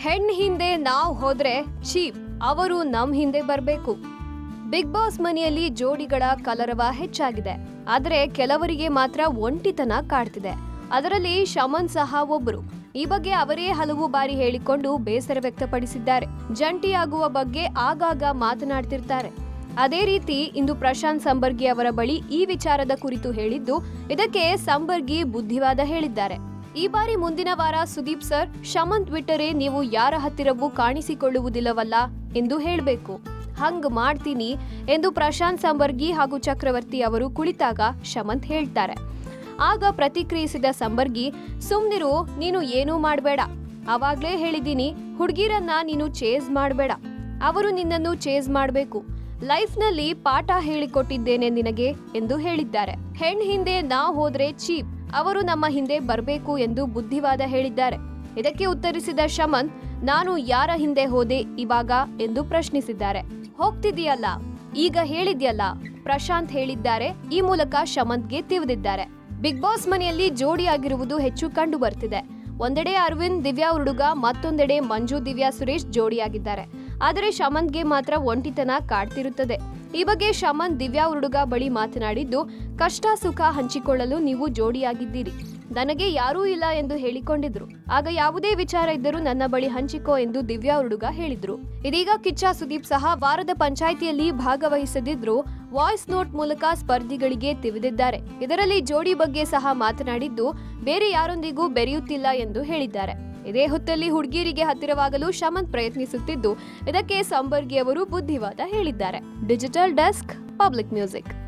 ಹೆಣ್ ಹಿಂದೆ ನಾವ್ ಹೋದ್ರೆ ಚೀಪ್ ಅವರು ನಮ್ ಹಿಂದೆ ಬರ್ಬೇಕು ಬಿಗ್ ಬಾಸ್ ಮನೆಯಲ್ಲಿ ಜೋಡಿಗಳ ಕಲರವ ಹೆಚ್ಚಾಗಿದೆ ಆದರೆ ಕೆಲವರಿಗೆ ಮಾತ್ರ ಒಂಟಿತನ ಕಾಡ್ತಿದೆ ಅದರಲ್ಲಿ ಶಮನ್ ಸಹ ಒಬ್ಬರು ಈ ಬಗ್ಗೆ ಅವರೇ ಹಲವು ಬಾರಿ ಹೇಳಿಕೊಂಡು ಬೇಸರ ವ್ಯಕ್ತಪಡಿಸಿದ್ದಾರೆ ಜಂಟಿಯಾಗುವ ಬಗ್ಗೆ ಆಗಾಗ ಮಾತನಾಡ್ತಿರ್ತಾರೆ ಅದೇ ರೀತಿ ಇಂದು ಪ್ರಶಾಂತ್ ಸಂಬರ್ಗಿ ಅವರ ಬಳಿ ಈ ವಿಚಾರದ ಕುರಿತು ಹೇಳಿದ್ದು ಇದಕ್ಕೆ ಸಂಬರ್ಗಿ ಬುದ್ಧಿವಾದ ಹೇಳಿದ್ದಾರೆ ಈ ಬಾರಿ ಮುಂದಿನ ವಾರ ಸುದೀಪ್ ಸರ್ ಶಮಂತ್ ಬಿಟ್ಟರೆ ನೀವು ಯಾರ ಹತ್ತಿರವೂ ಕಾಣಿಸಿಕೊಳ್ಳುವುದಿಲ್ಲವಲ್ಲ ಎಂದು ಹೇಳಬೇಕು ಹಂಗ್ ಮಾಡ್ತೀನಿ ಎಂದು ಪ್ರಶಾಂತ್ ಸಂಬರ್ಗಿ ಹಾಗೂ ಚಕ್ರವರ್ತಿ ಅವರು ಕುಳಿತಾಗ ಶಮಂತ್ ಹೇಳ್ತಾರೆ ಆಗ ಪ್ರತಿಕ್ರಿಯಿಸಿದ ಸಂಬರ್ಗಿ ಸುಮ್ನಿರು ನೀನು ಏನೂ ಮಾಡಬೇಡ ಅವಾಗ್ಲೇ ಹೇಳಿದ್ದೀನಿ ಹುಡುಗಿರನ್ನ ನೀನು ಚೇಸ್ ಮಾಡಬೇಡ ಅವರು ನಿನ್ನನ್ನು ಚೇಸ್ ಮಾಡಬೇಕು ಲೈಫ್ನಲ್ಲಿ ಪಾಠ ಹೇಳಿಕೊಟ್ಟಿದ್ದೇನೆ ನಿನಗೆ ಎಂದು ಹೇಳಿದ್ದಾರೆ ಹೆಣ್ ಹಿಂದೆ ನಾ ಹೋದ್ರೆ ಚೀಪ್ ಅವರು ನಮ್ಮ ಹಿಂದೆ ಬರಬೇಕು ಎಂದು ಬುದ್ಧಿವಾದ ಹೇಳಿದ್ದಾರೆ ಇದಕ್ಕೆ ಉತ್ತರಿಸಿದ ಶಮಂತ್ ನಾನು ಯಾರ ಹಿಂದೆ ಹೋದೆ ಇವಾಗ ಎಂದು ಪ್ರಶ್ನಿಸಿದ್ದಾರೆ ಹೋಗ್ತಿದೀಯಲ್ಲ ಈಗ ಹೇಳಿದ್ಯಲ್ಲ ಪ್ರಶಾಂತ್ ಹೇಳಿದ್ದಾರೆ ಈ ಮೂಲಕ ಶಮಂತ್ಗೆ ತಿವಿದಿದ್ದಾರೆ ಬಿಗ್ ಬಾಸ್ ಮನೆಯಲ್ಲಿ ಜೋಡಿಯಾಗಿರುವುದು ಹೆಚ್ಚು ಕಂಡು ಬರ್ತಿದೆ ಒಂದೆಡೆ ಅರವಿಂದ್ ದಿವ್ಯಾ ಹುಡುಗ ಮತ್ತೊಂದೆಡೆ ಮಂಜು ದಿವ್ಯಾ ಸುರೇಶ್ ಜೋಡಿಯಾಗಿದ್ದಾರೆ ಆದರೆ ಶಮಂತ್ಗೆ ಮಾತ್ರ ಒಂಟಿತನ ಕಾಡ್ತಿರುತ್ತದೆ ಈ ಬಗ್ಗೆ ಶಮಂತ್ ದಿವ್ಯಾ ಹುಡುಗ ಬಳಿ ಮಾತನಾಡಿದ್ದು ಕಷ್ಟ ಸುಖ ಹಂಚಿಕೊಳ್ಳಲು ನೀವು ಜೋಡಿಯಾಗಿದ್ದೀರಿ ನನಗೆ ಯಾರೂ ಇಲ್ಲ ಎಂದು ಹೇಳಿಕೊಂಡಿದ್ರು ಆಗ ಯಾವುದೇ ವಿಚಾರ ಇದ್ದರೂ ನನ್ನ ಬಳಿ ಹಂಚಿಕೋ ಎಂದು ದಿವ್ಯಾ ಹುಡುಗ ಹೇಳಿದ್ರು ಇದೀಗ ಕಿಚ್ಚ ಸುದೀಪ್ ಸಹ ವಾರದ ಪಂಚಾಯಿತಿಯಲ್ಲಿ ಭಾಗವಹಿಸದಿದ್ರು ವಾಯ್ಸ್ ನೋಟ್ ಮೂಲಕ ಸ್ಪರ್ಧಿಗಳಿಗೆ ತಿವಿದಿದ್ದಾರೆ ಇದರಲ್ಲಿ ಜೋಡಿ ಬಗ್ಗೆ ಸಹ ಮಾತನಾಡಿದ್ದು ಬೇರೆ ಯಾರೊಂದಿಗೂ ಬೆರೆಯುತ್ತಿಲ್ಲ ಎಂದು ಹೇಳಿದ್ದಾರೆ ಇದೇ ಹೊತ್ತಲ್ಲಿ ಹುಡುಗಿಯರಿಗೆ ಹತ್ತಿರವಾಗಲು ಶಮಂತ್ ಪ್ರಯತ್ನಿಸುತ್ತಿದ್ದು ಇದಕ್ಕೆ ಸಂಬರ್ಗಿ ಅವರು ಬುದ್ಧಿವಾದ ಹೇಳಿದ್ದಾರೆ ಡಿಜಿಟಲ್ ಡೆಸ್ಕ್ ಪಬ್ಲಿಕ್ ಮ್ಯೂಸಿಕ್